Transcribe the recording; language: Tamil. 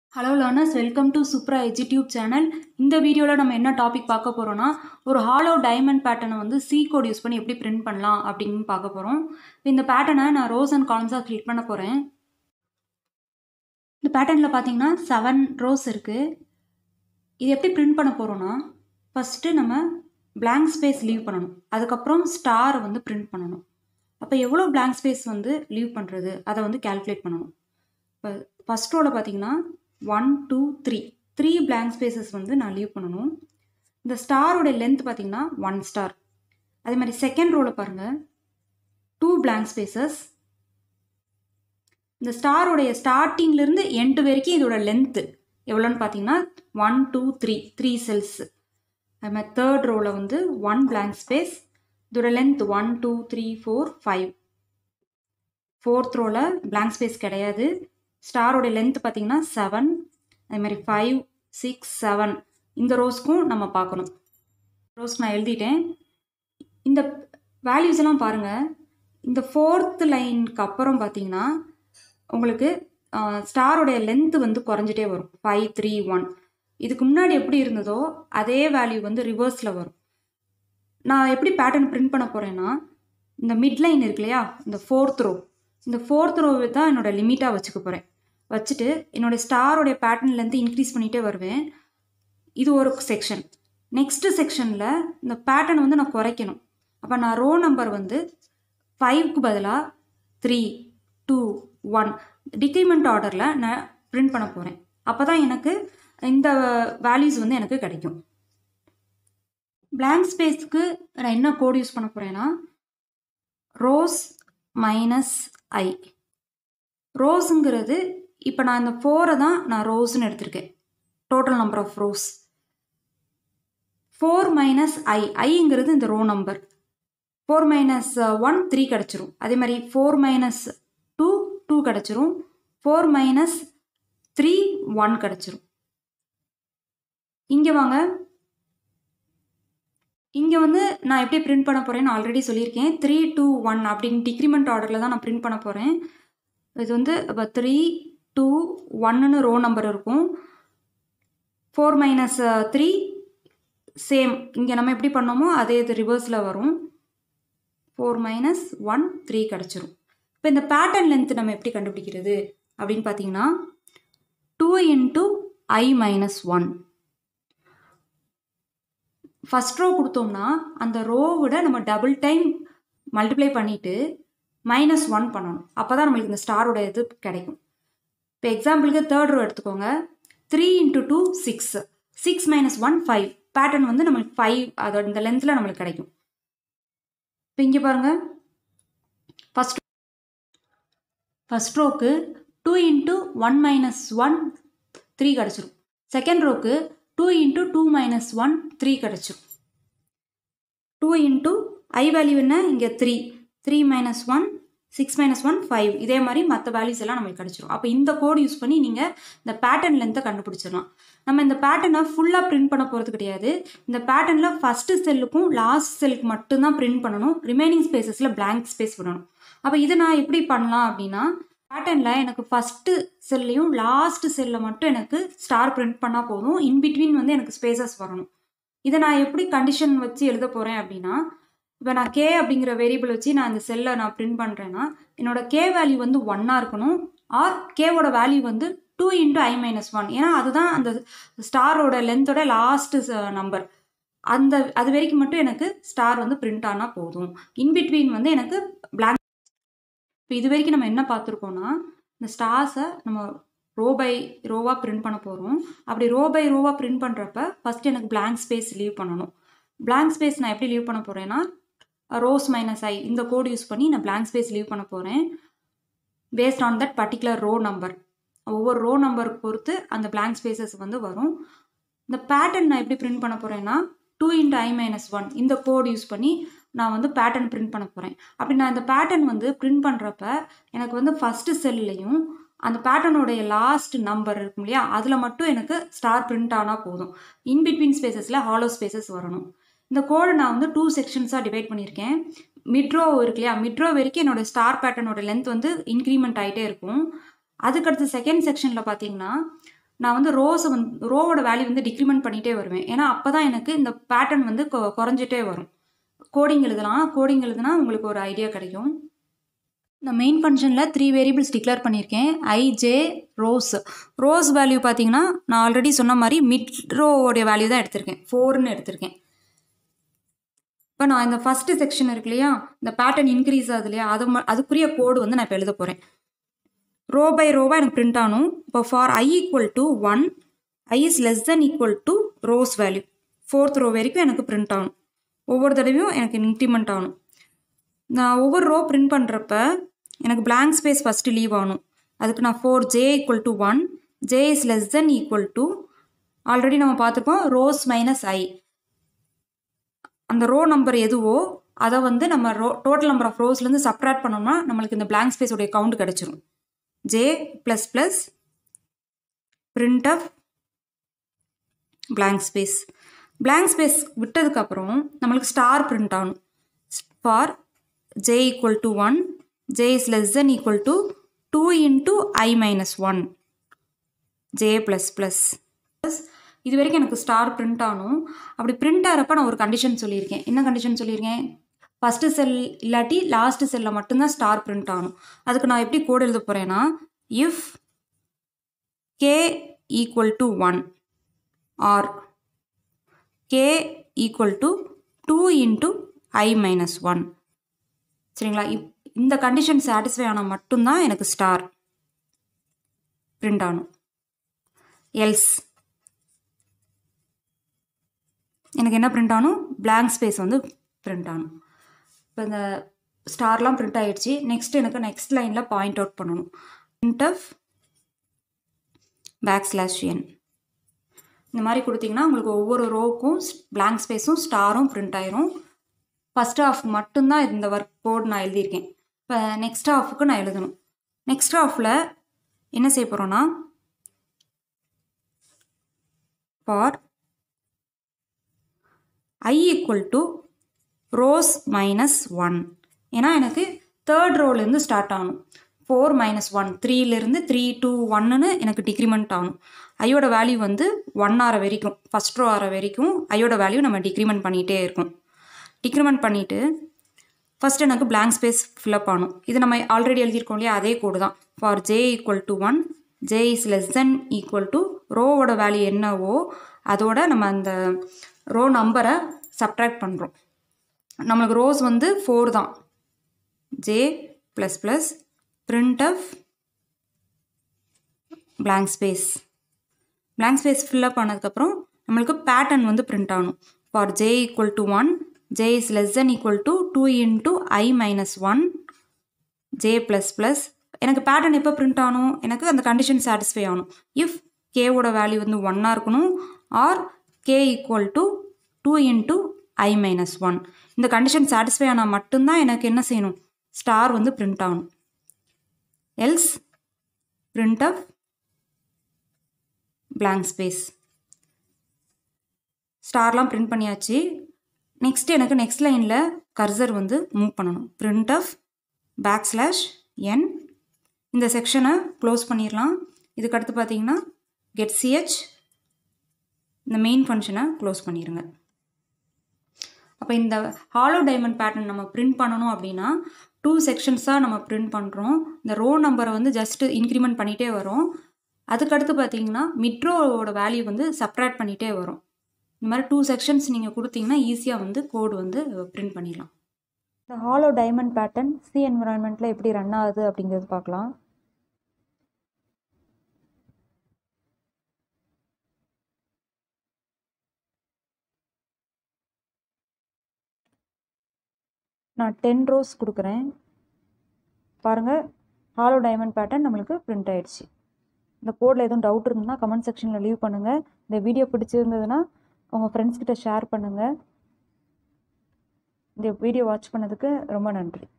hello learners welcome to Subra எஜிடியூப் சேனல் இந்த வீடியோவில் நம்ம என்ன டாபிக் பார்க்க போகிறோம்னா ஒரு ஹாலோ டைமண்ட் பேட்டர்னை வந்து சி கோட் யூஸ் பண்ணி எப்படி பிரிண்ட் பண்ணலாம் அப்படின்னு பார்க்க போகிறோம் இந்த பேட்டர்னை நான் ரோஸ் அண்ட் காலம்ஸாக கிளிக் பண்ண போகிறேன் இந்த பேட்டர்னில் பார்த்தீங்கன்னா செவன் ரோஸ் இருக்குது இது எப்படி பிரிண்ட் பண்ண போகிறோன்னா ஃபஸ்ட்டு நம்ம blank ஸ்பேஸ் லீவ் பண்ணணும் அதுக்கப்புறம் ஸ்டார் வந்து பிரிண்ட் பண்ணணும் அப்போ எவ்வளோ blank ஸ்பேஸ் வந்து லீவ் பண்ணுறது அதை வந்து கால்குலேட் பண்ணணும் இப்போ ஃபஸ்ட் ரோவில் பார்த்தீங்கன்னா one two three three blank spaces வந்து நான் லீவ் பண்ணணும் இந்த ஸ்டாரோட லென்த் பார்த்தீங்கன்னா ஒன் ஸ்டார் அதே மாதிரி செகண்ட் ரோவில் பாருங்கள் டூ blank ஸ்பேசஸ் இந்த ஸ்டாரோடைய ஸ்டார்டிங்லேருந்து எண்டு வரைக்கும் இதோட லென்த்து எவ்வளோன்னு பார்த்தீங்கன்னா one two three three cells அது மாதிரி தேர்ட் ரோவில் வந்து ஒன் blank ஸ்பேஸ் இதோட length one two three four five fourth ரோவில் blank ஸ்பேஸ் கிடையாது ஸ்டாரோட லென்த் பார்த்தீங்கன்னா செவன் அதே மாதிரி ஃபைவ் சிக்ஸ் செவன் இந்த ரோஸ்க்கும் நம்ம பார்க்கணும் ரோஸ்க்கு நான் எழுதிட்டேன் இந்த வேல்யூஸ் எல்லாம் பாருங்கள் இந்த ஃபோர்த் லைனுக்கு அப்புறம் பார்த்தீங்கன்னா உங்களுக்கு ஸ்டாரோடைய லென்த்து வந்து குறைஞ்சிட்டே வரும் ஃபைவ் த்ரீ ஒன் இதுக்கு முன்னாடி எப்படி இருந்ததோ அதே வேல்யூ வந்து ரிவர்ஸில் வரும் நான் எப்படி பேட்டர்ன் பிரிண்ட் பண்ண போகிறேன்னா இந்த மிட் லைன் இருக்கு இல்லையா இந்த ஃபோர்த் ரோ இந்த ஃபோர்த் ரோவை தான் என்னோட லிமிட்டாக வச்சுக்க போகிறேன் வச்சுட்டு என்னோடய ஸ்டாரோடைய பேட்டர்ன்லேருந்து இன்க்ரீஸ் பண்ணிகிட்டே வருவேன் இது ஒரு செக்ஷன் நெக்ஸ்ட்டு செக்ஷனில் இந்த பேட்டர்ன் வந்து நான் குறைக்கணும் அப்போ நான் ரோ நம்பர் வந்து ஃபைவ்க்கு பதிலாக த்ரீ டூ ஒன் டிக்ரிமெண்ட் ஆர்டரில் நான் பிரிண்ட் பண்ண போகிறேன் அப்போ தான் எனக்கு இந்த வேல்யூஸ் வந்து எனக்கு கிடைக்கும் blank ஸ்பேஸ்க்கு நான் என்ன கோட் யூஸ் பண்ண போகிறேன்னா ரோஸ் மைனஸ் ஐ ரோஸுங்கிறது இப்போ நான் இந்த ஃபோரை தான் நான் ரோஸ்னு எடுத்திருக்கேன் total number of rows four minus I ஐங்கிறது இந்த row number four minus one three கிடச்சிரும் அதே மாதிரி ஃபோர் மைனஸ் டூ டூ கிடச்சிரும் ஃபோர் மைனஸ் த்ரீ ஒன் கிடச்சிரும் இங்கே வாங்க இங்கே வந்து நான் எப்படி பிரிண்ட் பண்ண போகிறேன்னு ஆல்ரெடி சொல்லியிருக்கேன் த்ரீ டூ ஒன் அப்படின்னு டிக்ரிமெண்ட் ஆர்டரில் தான் நான் பிரிண்ட் பண்ண போகிறேன் இது வந்து இப்போ த்ரீ டூ ஒன்னுன்னு ரோ நம்பர் இருக்கும் ஃபோர் மைனஸ் த்ரீ சேம் இங்கே நம்ம எப்படி பண்ணோமோ அதே இது ரிவர்ஸில் வரும் ஃபோர் மைனஸ் ஒன் த்ரீ கிடச்சிரும் இப்போ இந்த பேட்டர்ன் லென்த் நம்ம எப்படி கண்டுபிடிக்கிறது அப்படின்னு பார்த்தீங்கன்னா two into I minus one first row கொடுத்தோம்னா அந்த ரோவோட நம்ம டபுள் டைம் மல்டிப்ளை பண்ணிவிட்டு மைனஸ் ஒன் பண்ணணும் அப்போ தான் நம்மளுக்கு இந்த ஸ்டாரோட இது கிடைக்கும் இப்போ எக்ஸாம்பிளுக்கு தேர்ட் ரோ எடுத்துக்கோங்க three into two six six minus one five pattern வந்து நம்மளுக்கு ஃபைவ் அதோட இந்த லென்த்தில் நம்மளுக்கு கிடைக்கும் இப்போ இங்கே பாருங்கள் ஃபஸ்ட் ஃபஸ்ட் ரோக்கு two into one minus one three கிடச்சிரும் செகண்ட் ரோக்கு two into two minus one three கிடச்சிரும் டூ இன்ட்டு ஐ வேல்யூ என்ன இங்கே three three minus one six minus one five இதே மாதிரி மற்ற வேல்யூஸ் எல்லாம் நம்மளுக்கு கிடச்சிரும் அப்போ இந்த கோட் யூஸ் பண்ணி நீங்கள் இந்த பேட்டர்ன் லென்த்தை கண்டுபிடிச்சிடலாம் நம்ம இந்த பேட்டர்னை ஃபுல்லாக பிரிண்ட் பண்ண போகிறது கிடையாது இந்த பேட்டர்னில் ஃபஸ்ட்டு செல்லுக்கும் லாஸ்ட் செல்லுக்கு மட்டும்தான் பிரிண்ட் பண்ணணும் ரிமைனிங் ஸ்பேசஸில் பிளாங்க் ஸ்பேஸ் விடணும் அப்போ இதை நான் எப்படி பண்ணலாம் அப்படின்னா பேட்டர்னில் எனக்கு ஃபஸ்ட்டு செல்லையும் லாஸ்ட் செல்லில் மட்டும் எனக்கு ஸ்டார் பிரிண்ட் பண்ணால் போதும் இன்பிட்வீன் வந்து எனக்கு ஸ்பேசஸ் வரணும் இதை நான் எப்படி கண்டிஷன் வச்சு எழுத போகிறேன் அப்படின்னா இப்போ நான் கே அப்படிங்கிற வேரியபிள் வச்சு நான் இந்த செல்லை நான் பிரிண்ட் பண்ணுறேன்னா என்னோட கே வேல்யூ வந்து ஒன்னாக இருக்கணும் ஆர் கேவோட வேல்யூ வந்து two into I minus one ஏன்னா அதுதான் அந்த ஸ்டாரோட லென்த்தோட லாஸ்ட்டு நம்பர் அந்த அது வரைக்கும் மட்டும் எனக்கு ஸ்டார் வந்து பிரிண்ட் ஆனால் போதும் இன்பிட்வீன் வந்து எனக்கு பிளாங்க் இப்போ இது வரைக்கும் நம்ம என்ன பார்த்துருக்கோம்னா இந்த ஸ்டார்ஸை நம்ம ரோ பை ரோவாக பிரிண்ட் பண்ண போகிறோம் அப்படி ரோ பை ரோவாக பிரிண்ட் பண்ணுறப்ப ஃபஸ்ட் எனக்கு பிளாங்க் ஸ்பேஸ் லீவ் பண்ணணும் பிளாங்க் ஸ்பேஸ் நான் எப்படி லீவ் பண்ண போகிறேன்னா ரோஸ் மைனஸ் ஐ இந்த கோட் யூஸ் பண்ணி நான் பிளாங்க் ஸ்பேஸ் லீவ் பண்ண போகிறேன் based on that particular row number ஒவ்வொரு ரோ நம்பருக்கு பொறுத்து அந்த பிளாங்க் ஸ்பேசஸ் வந்து வரும் இந்த பேட்டர்ன் நான் எப்படி பிரிண்ட் பண்ண போகிறேன்னா two into I minus one இந்த கோட் யூஸ் பண்ணி நான் வந்து பேட்டர்ன் பிரிண்ட் பண்ண போகிறேன் அப்படி நான் இந்த பேட்டர்ன் வந்து பிரிண்ட் பண்ணுறப்ப எனக்கு வந்து ஃபஸ்ட்டு செல்லையும் அந்த பேட்டர்னுடைய லாஸ்ட் நம்பர் இருக்கும் இல்லையா அதில் மட்டும் எனக்கு ஸ்டார் பிரிண்ட் ஆனால் போதும் இன்பிட்வீன் ஸ்பேசஸில் ஹாலோ ஸ்பேசஸ் வரணும் இந்த கோடை நான் வந்து டூ செக்ஷன்ஸாக டிவைட் பண்ணியிருக்கேன் மிட்ரோ இருக்கு இல்லையா மிட்ரோ வரைக்கும் என்னோட ஸ்டார் பேட்டர்னோட லென்த் வந்து இன்க்ரிமெண்ட் ஆகிட்டே இருக்கும் அதுக்கடுத்து செகண்ட் செக்ஷனில் பார்த்தீங்கன்னா நான் வந்து ரோஸை வந்து ரோவோட வேல்யூ வந்து டிக்ரிமெண்ட் பண்ணிகிட்டே வருவேன் ஏன்னா அப்போ தான் எனக்கு இந்த பேட்டர்ன் வந்து கொ- குறைஞ்சிட்டே வரும் கோடிங் எழுதலாம் கோடிங் எழுதுனா உங்களுக்கு ஒரு ஐடியா கிடைக்கும் இந்த மெயின் ஃபங்க்ஷனில் த்ரீ வேரியபிள்ஸ் டிக்ளேர் பண்ணியிருக்கேன் I J rows rows value பார்த்தீங்கன்னா நான் ஆல்ரெடி சொன்ன மாதிரி மிட் ரோவோடைய வேல்யூ தான் எடுத்திருக்கேன் ஃபோர்னு எடுத்திருக்கேன் இப்போ நான் இந்த ஃபஸ்ட்டு செக்ஷன் இருக்கு இல்லையா இந்த பேட்டர்ன் இன்க்ரீஸ் ஆகுது இல்லையா அது ம- அதுக்குரிய கோடு வந்து நான் இப்போ எழுத போகிறேன் ரோ பை ரோவாக எனக்கு பிரிண்ட் ஆகணும் இப்போ for I equal to one I is less than equal to rows value fourth row வரைக்கும் எனக்கு பிரிண்ட் ஆகணும் ஒவ்வொரு தடவையும் எனக்கு இன்க்ரிமெண்ட் ஆகணும் நான் ஒவ்வொரு ரோ பிரிண்ட் பண்ணுறப்ப எனக்கு blank ஸ்பேஸ் ஃபஸ்ட்டு லீவ் ஆகணும் அதுக்கு நான் for J equal to one J is less than equal to already நம்ம பார்த்துருக்கோம் ரோஸ் மைனஸ் ஐ அந்த ரோ நம்பர் எதுவோ அதை வந்து நம்ம ரோ டோட்டல் நம்பர் ஆஃப் ரோஸ்லேருந்து சப்ராக்ட் பண்ணோம்னா நம்மளுக்கு இந்த blank space உடைய கவுண்ட் கிடச்சிரும் J plus plus print of blank space blank space விட்டதுக்கப்புறம் நம்மளுக்கு ஸ்டார் பிரிண்ட் ஆகணும் for J equal to one J is less than equal to two into I minus one J plus plus இது வரைக்கும் எனக்கு ஸ்டார் பிரிண்ட் ஆகணும் அப்படி பிரிண்ட் ஆகிறப்ப நான் ஒரு கண்டிஷன் சொல்லியிருக்கேன் என்ன கண்டிஷன் சொல்லியிருக்கேன் ஃபஸ்ட்டு செல் இல்லாட்டி லாஸ்ட் செல்லில் மட்டும்தான் ஸ்டார் பிரிண்ட் ஆகணும் அதுக்கு நான் எப்படி கோட் எழுத போகிறேன்னா if K equal to one or K equal to two into I minus one சரிங்களா இப் இந்த கண்டிஷன் சாட்டிஸ்ஃபை ஆனால் மட்டும்தான் எனக்கு ஸ்டார் பிரிண்ட் ஆகணும் எல்ஸ் எனக்கு என்ன பிரிண்ட் ஆகணும் blank ஸ்பேஸ் வந்து பிரிண்ட் ஆகணும் இப்போ இந்த ஸ்டார்லாம் பிரிண்ட் ஆயிடுச்சு நெக்ஸ்ட் எனக்கு நெக்ஸ்ட் லைனில் பாயிண்ட் அவுட் பண்ணணும் print of back slash N இந்த மாதிரி கொடுத்தீங்கன்னா உங்களுக்கு ஒவ்வொரு ரோவுக்கும் blank ஸ்பேஸும் ஸ்டாரும் பிரிண்ட் ஆயிரும் ஃபஸ்ட் ஹாஃப் மட்டும்தான் இந்த ஒர்க் கோட் நான் எழுதியிருக்கேன் இப்போ நெக்ஸ்ட் ஹாஃபுக்கு நான் எழுதணும் நெக்ஸ்ட் ஹாஃபில் என்ன செய்ய போகிறோன்னா for I equal to rows minus one ஏன்னா எனக்கு தேர்ட் ரோலேருந்து ஸ்டார்ட் ஆகணும் ஃபோர் மைனஸ் ஒன் த்ரீலேருந்து த்ரீ டூ ஒன்னுன்னு எனக்கு டிக்ரிமெண்ட் ஆகணும் ஐயோட வேல்யூ வந்து ஒன் ஆற வரைக்கும் ஃபஸ்ட் ரோ ஆற வரைக்கும் ஐயோட வேல்யூ நம்ம டிக்ரிமெண்ட் பண்ணிகிட்டே இருக்கும் டிக்ரிமெண்ட் பண்ணிவிட்டு ஃபஸ்ட் எனக்கு blank ஸ்பேஸ் ஃபில்அப் ஆகணும் இது நம்ம ஆல்ரெடி எழுதியிருக்கோம் இல்லையா அதே கோடு தான் for J equal to one J is less than equal to ரோவோட வேல்யூ என்னவோ அதோட நம்ம அந்த ரோ நம்பரை சப்ட்ராக்ட் பண்ணுறோம் நம்மளுக்கு ரோஸ் வந்து ஃபோர் தான் J plus plus print of blank space blank space fill up ஆனதுக்கப்புறம் நம்மளுக்கு பேட்டர்ன் வந்து பிரிண்ட் ஆகணும் for J equal to one J is less than equal to two into I minus one J plus plus எனக்கு பேட்டர்ன் எப்போ பிரிண்ட் ஆகணும் எனக்கு அந்த கண்டிஷன் சாட்டிஸ்ஃபை ஆகணும் இஃப் கேவோட வேல்யூ வந்து ஒன்னாக இருக்கணும் or K equal to two into I minus one இந்த கண்டிஷன் சாட்டிஸ்ஃபை ஆனால் மட்டும்தான் எனக்கு என்ன செய்யணும் ஸ்டார் வந்து பிரிண்ட் ஆகணும் else print of blank space ஸ்டார்லாம் பிரிண்ட் பண்ணியாச்சு நெக்ஸ்ட் எனக்கு நெக்ஸ்ட் லைனில் கர்சர் வந்து மூவ் பண்ணணும் print of back slash N இந்த செக்ஷனை க்ளோஸ் பண்ணிடலாம் இதுக்கு அடுத்து பார்த்தீங்கன்னா கெட் சிஹெச் இந்த மெயின் ஃபங்க்ஷனை க்ளோஸ் பண்ணிடுங்க அப்போ இந்த ஹாலோ டைமண்ட் பேட்டர்ன் நம்ம பிரிண்ட் பண்ணணும் அப்படின்னா டூ செக்ஷன்ஸாக நம்ம பிரிண்ட் பண்ணுறோம் இந்த ரோ நம்பரை வந்து ஜஸ்ட் இன்க்ரிமெண்ட் பண்ணிகிட்டே வரும் அதுக்கடுத்து பார்த்தீங்கன்னா மிட்ரோவோட வேல்யூ வந்து சப்ராக்ட் பண்ணிகிட்டே வரும் இந்த மாதிரி டூ செக்ஷன்ஸ் நீங்கள் கொடுத்தீங்கன்னா ஈஸியாக வந்து கோடு வந்து பிரிண்ட் பண்ணிடலாம் இந்த ஹாலோ டைமண்ட் பேட்டர்ன் சி என்விரான்மெண்ட்டில் எப்படி ரன் ஆகுது அப்படிங்கிறது பார்க்கலாம் நான் டென் ரோஸ் கொடுக்குறேன் பாருங்கள் ஹாலோ டைமண்ட் பேட்டர்ன் நம்மளுக்கு பிரிண்ட் ஆயிடுச்சு இந்த கோடில் எதுவும் டவுட் இருந்ததுன்னா கமெண்ட் செக்ஷனில் லீவ் பண்ணுங்கள் இந்த வீடியோ பிடிச்சிருந்ததுன்னா உங்கள் ஃப்ரெண்ட்ஸ் கிட்ட ஷேர் பண்ணுங்கள் இந்த வீடியோ வாட்ச் பண்ணதுக்கு ரொம்ப நன்றி